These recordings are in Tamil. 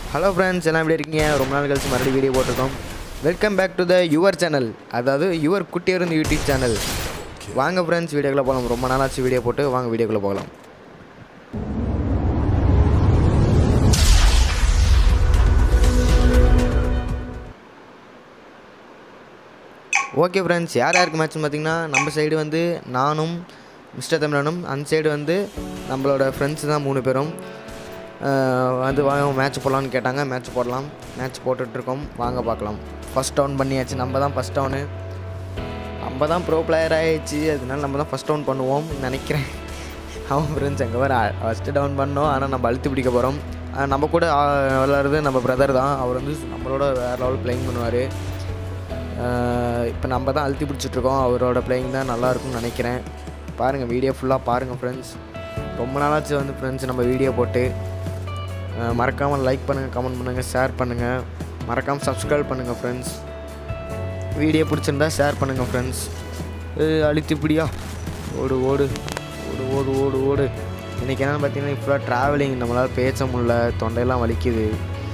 ஹலோ ஃப்ரெண்ட்ஸ் எல்லாம் எப்படி இருக்கீங்க ரொம்ப நாள் கழிச்சு மறுபடியும் வீடியோ போட்டிருக்கோம் welcome back to the your channel அதாவது யுவர் குட்டியருந்து யூடியூப் சேனல் வாங்க ஃப்ரெண்ட்ஸ் வீடியோக்குள்ளே போகலாம் ரொம்ப நாளாச்சு வீடியோ போட்டு வாங்க வீடியோக்குள்ளே போகலாம் ஓகே ஃப்ரெண்ட்ஸ் யார் யாருக்கு மேட்ச்னு பார்த்தீங்கன்னா நம்ம சைடு வந்து நானும் மிஸ்டர் தமிழனும் அந்த சைடு வந்து நம்மளோட ஃப்ரெண்ட்ஸ் தான் மூணு பேரும் அஹ் வந்து வாங்க மேட்ச் போடலான்னு கேட்டாங்க மேட்ச் போடலாம் மேட்ச் போட்டுட்ருக்கோம் வாங்க பார்க்கலாம் ஃபஸ்ட் டவுன் பண்ணியாச்சு நம்ம தான் ஃபஸ்ட் டவுனு நம்ம தான் ப்ரோ பிளேயர் ஆயிடுச்சு அதனால நம்ம தான் ஃபஸ்ட் டவுன் பண்ணுவோம் நினைக்கிறேன் அவன் ஃப்ரெண்ட்ஸ் எங்கே வர ஃபஸ்ட்டு டவுன் பண்ணோம் ஆனால் நம்ம அழுத்தி பிடிக்க போகிறோம் நம்ம கூட ஆ, விளாட்றது நம்ம பிரதர் தான் அவர் வந்து நம்மளோட வேறு லெவல் ப்ளேயிங் பண்ணுவார் இப்போ நம்ம தான் அழுத்தி பிடிச்சிட்ருக்கோம் அவரோட பிளேயிங் தான் நல்லா இருக்கும்னு நினைக்கிறேன் பாருங்கள் வீடியோ ஃபுல்லாக பாருங்கள் ஃப்ரெண்ட்ஸ் ரொம்ப நாளாச்சு வந்து ஃப்ரெண்ட்ஸ் நம்ம வீடியோ போட்டு மறக்காமல் லைக் பண்ணுங்கள் கமெண்ட் பண்ணுங்கள் ஷேர் பண்ணுங்கள் மறக்காமல் சப்ஸ்கிரைப் பண்ணுங்கள் ஃப்ரெண்ட்ஸ் வீடியோ பிடிச்சிருந்தா ஷேர் பண்ணுங்கள் ஃப்ரெண்ட்ஸ் அழுத்தி இப்படியா ஓடு ஓடு ஓடு ஓடு ஓடு ஓடு இன்றைக்கி என்னென்னு பார்த்தீங்கன்னா இப்போ ட்ராவலிங் நம்மளால் பேச முடியல தொண்டையெல்லாம் வலிக்குது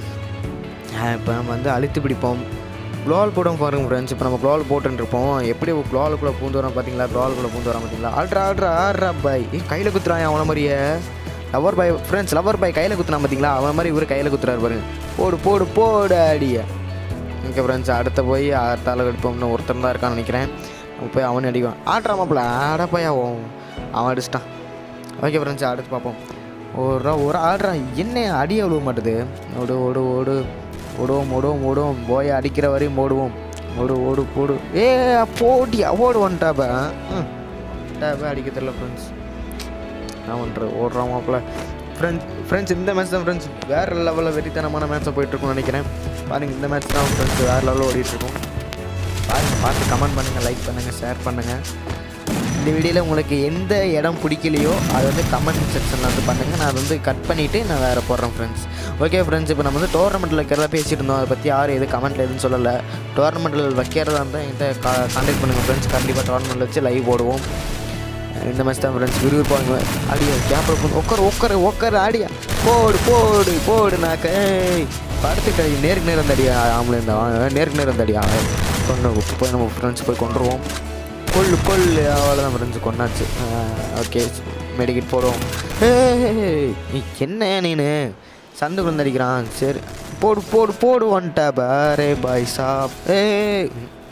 இப்போ நம்ம வந்து அழுத்தி பிடிப்போம் க்ளோவால் போடும் பாருங்க ஃப்ரெண்ட்ஸ் இப்போ நம்ம க்ளோவால் போட்டுருப்போம் எப்படி க்ளோவாலுக்குள்ளே பூந்து வரோம் பார்த்தீங்களா க்ளோவாலுக்குள்ளே பூந்து வரோம் பார்த்தீங்களா ஆல்ட்ரா ஆல்ட்ரா ஆடுறா பாய் கையில் குத்துறான் அவன மாதிரியே lover boy friends lover boy கையில் குத்துறான் பார்த்தீங்களா அவன் மாதிரி இவர் கையில் குத்துறாரு பாருங்க போடு போடு போடு அடிய ஓகே ஃப்ரெண்ட்ஸ் அடுத்த போய் அடுத்தால எடுப்போம்னு ஒருத்தன் தான் இருக்கான்னு நினைக்கிறேன் அவன் போய் அவனே அடிக்குவான் ஆட்றா மாப்பிள ஆடா போய் அவன் அவன் அடிச்சிட்டான் ஓகே ஃப்ரெண்ட்ஸ் அடுத்து பார்ப்போம் ஒரு ஒரு ஆடுறா என்ன அடி அழுவ மாட்டுது ஓடு ஓடு ஓடு ஓடுவோம் ஓடுவோம் ஓடுவோம் போய் அடிக்கிற வரையும் ஓடுவோம் ஓடு ஓடு போடு ஏ போட்டியா ஓடு வந்துட்டாப்ப ம் டேப்ப அடிக்க தெரியல ஃப்ரெண்ட்ஸ் நான் பண்ணுறது ஓடுறான் மாப்பிள்ள ஃப்ரெண்ட்ஸ் ஃப்ரெண்ட்ஸ் இந்த மேட்ச் தான் ஃப்ரெண்ட்ஸ் வேறு லெவலில் வெறித்தனமான மேட்சாக போயிட்டுருக்கும்னு நினைக்கிறேன் பாருங்க இந்த மேட்ச் தான் ஃப்ரெண்ட்ஸ் வேறு லெவலில் ஓடிட்டுருக்கோம் பாருங்கள் பார்த்து கமெண்ட் பண்ணுங்கள் லைக் பண்ணுங்கள் ஷேர் பண்ணுங்கள் இந்த வீடியோவில் உங்களுக்கு எந்த இடம் பிடிக்கலையோ அது வந்து கமெண்ட் செக்ஷனில் வந்து பண்ணுங்கள் நான் அதை வந்து கட் பண்ணிவிட்டு நான் வேறு போடுறேன் ஃப்ரெண்ட்ஸ் ஓகே ஃப்ரெண்ட்ஸ் இப்போ நம்ம வந்து டோர்னமெண்ட்டில் வைக்கிறதா பேசிட்டு இருந்தோம் அதை பற்றி யாரும் எதுவும் கமெண்ட்டில் எதுவும் சொல்லலை டோர்னமெண்ட்டில் வைக்கிறதா இருந்தால் என்கிட்ட கா கான்டாக்ட் பண்ணுங்கள் ஃப்ரெண்ட்ஸ் கண்டிப்பாக டோர்னமெண்ட்டில் வச்சு லைவ் போடுவோம் இந்த மாதிரி தான் ஃப்ரெண்ட்ஸ் விறுவிறுப்பாங்க அடியா கேப்பில் உட்கார் உட்கார் உட்கார் ஆடியா போடு போடு போடு நாக்க ஏய், படுத்துட்டு அடி நேருக்கு நேரம் தடியா ஆம்பளை இருந்தா நேருக்கு நேரம் தடியா கொண்டு போய் நம்ம ஃப்ரெண்ட்ஸ் போய் கொண்டுருவோம் கொல்லு கொல்லு அவ்வளோதான் ஃப்ரெண்ட்ஸ் கொண்டாச்சு ஓகே மெடிக்கெட் போடுவோம் ஏய், நீ என்ன நீனு சந்து குழந்தை அடிக்கிறான் சரி போடு போடு போடு வந்துட்டா பாரே பாய் சாப் ஏய்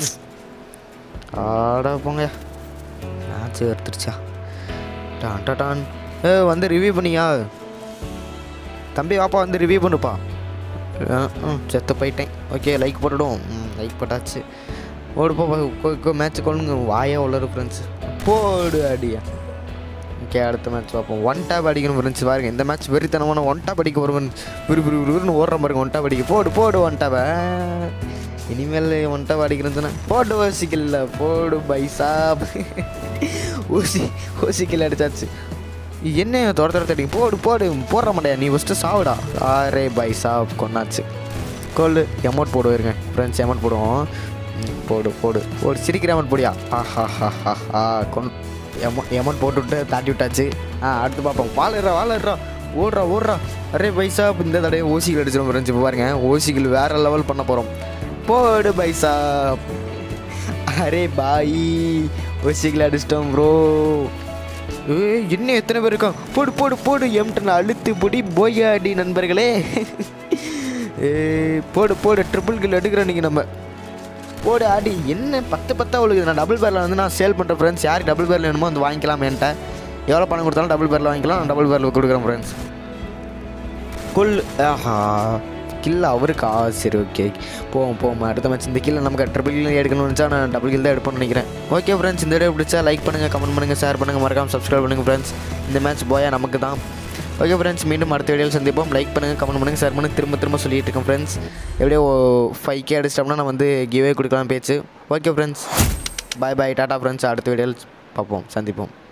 ஆடா போங்க மேட்ச் எடுத்துருச்சா டான் டா டான் ஏ வந்து ரிவ்யூ பண்ணியா தம்பி வாப்பா வந்து ரிவ்யூ பண்ணுப்பா ஆ, ம் செத்து போயிட்டேன் ஓகே லைக் போட்டுடும் ம் லைக் போட்டாச்சு ஓடு போ மேட்ச் கொள்ளுங்க வாயா உள்ளது ஃப்ரெண்ட்ஸ் போடு அடியா ஓகே அடுத்த மேட்ச் பார்ப்போம் ஒன் டேப் அடிக்கணும் ஃப்ரெண்ட்ஸ் பாருங்க இந்த மேட்ச் வெறித்தனமான ஒன் டேப் அடிக்க வருவன் விறு விறு விறுன்னு ஓடுற பாருங்க ஒன் டேப் அடிக்க போடு போடு ஒன் டேப்பை இனிமேல் ஒன் டேப் அடிக்கிறேன்னு சொன்னா போடு ஓசிக்கல்ல போடு பைசாப் ஊசி ஊசிக்கல் அடிச்சாச்சு என்ன தொட தொட தடி போடு போடு போடுற மாட்டியா நீ ஃபஸ்ட்டு சாவுடா ஆரே பை சாப் கொண்டாச்சு கொல்லு எமௌண்ட் போடுவாருங்க ஃப்ரெண்ட்ஸ் எமௌண்ட் போடுவோம் ம், போடு போடு போடு சிரிக்கிற அமௌண்ட் போடியா ஆஹா ஹா ஹா ஹா கொன் எமௌ எமௌண்ட் போட்டு விட்டு தாட்டி விட்டாச்சு ஆ அடுத்து பார்ப்போம் வாழறா வாழறா ஓடுறா ஓடுறா அரே பைசா இந்த தடவை ஓசிகள் அடிச்சிடும் ஃப்ரெண்ட்ஸ் இப்போ பாருங்க ஓசிகள் வேற லெவல் பண்ண போகிறோம் போடு பைசா அரே பாய் ஓசிகள் அடிச்சிட்டோம் ப்ரோ ஏய் என்ன எத்தனை பேர் இருக்கான் போடு போடு போடு எம்டன் அழுத்து பொடி போயாடி நண்பர்களே ஏய் போடு போடு ட்ரிபிள் கில் எடுக்கிறோம் நீங்கள் நம்ம போடு ஆடி என்ன பத்து பத்தா உங்களுக்கு நான் டபுள் பேரில் வந்து நான் சேல் பண்ணுறேன் ஃப்ரெண்ட்ஸ் யார் டபுள் பேரில் வேணுமோ வந்து வாங்கிக்கலாம் என்கிட்ட எவ்வளோ பணம் கொடுத்தாலும் டபுள் பேரில் வாங்கிக்கலாம் நான் டபுள் பேரில் கொடுக்குறேன் ஃப்ரெண்ட்ஸ் கொல் ஆஹா கில் அவருக்கா சரி ஓகே போவோம் போவோம் அடுத்த மேட்ச் இந்த கில்ல நமக்கு ட்ரிபிள் கில் எடுக்கணும்னு நினச்சா நான் டபுள் கில் தான் எடுப்பேன்னு நினைக்கிறேன் ஓகே ஃப்ரெண்ட்ஸ் இந்த வீடியோ பிடிச்சா லைக் பண்ணுங்கள் கமெண்ட் பண்ணுங்கள் ஷேர் பண்ணுங்கள் மறக்காம சப்ஸ்கிரைப் பண்ணுங்கள் ஃப்ரெண்ட்ஸ் இந்த மேட்ச் போயா நமக்கு தான் ஓகே ஃப்ரெண்ட்ஸ் மீண்டும் அடுத்த வீடியோவில் சந்திப்போம் லைக் பண்ணுங்கள் கமெண்ட் பண்ணுங்கள் ஷேர் பண்ணுங்கள் திரும்ப திரும்ப சொல்லிட்டு இருக்கேன் ஃப்ரெண்ட்ஸ் எப்படியோ ஃபைவ் கே அடிச்சிட்டோம்னா நான் வந்து கிவே கொடுக்கலாம் பேச்சு ஓகே ஃப்ரெண்ட்ஸ் பாய் பாய் டாடா ஃப்ரெண்ட்ஸ் அடுத்த வீடியோவில் பார்ப்போம் சந்திப்போம்